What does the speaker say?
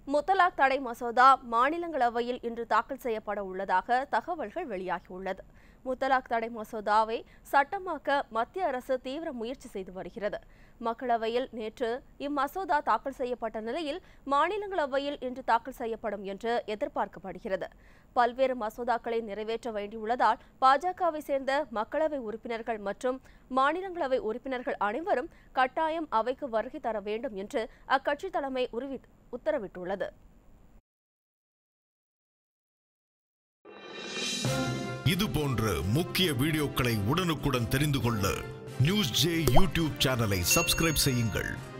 முத்தலாக் தடை மசோதா மாநிலங்களவையில் இன்று தாக்கல் செய்யப்பட உள்ளதாக தகவல்கள் வெளியாகியுள்ளது முத்தலாக் தடை மசோதாவை சட்டமாக்க மத்திய அரசு தீவிர முயற்சி செய்து வருகிறது மக்களவையில் நேற்று இம்மசோதா தாக்கல் செய்யப்பட்ட நிலையில் மாநிலங்களவையில் இன்று தாக்கல் செய்யப்படும் என்று எதிர்பார்க்கப்படுகிறது பல்வேறு மசோதாக்களை நிறைவேற்ற வேண்டியுள்ளதால் பாஜகவை சேர்ந்த மக்களவை உறுப்பினர்கள் மற்றும் மாநிலங்களவை உறுப்பினர்கள் அனைவரும் கட்டாயம் அவைக்கு வருகை தர வேண்டும் என்று அக்கட்சி தலைமை உருவி உத்தரவிட்டுள்ளது இது போன்ற முக்கிய வீடியோக்களை உடனுக்குடன் தெரிந்து கொள்ள நியூஸ் ஜே யூடியூப் சேனலை சப்ஸ்கிரைப் செய்யுங்கள்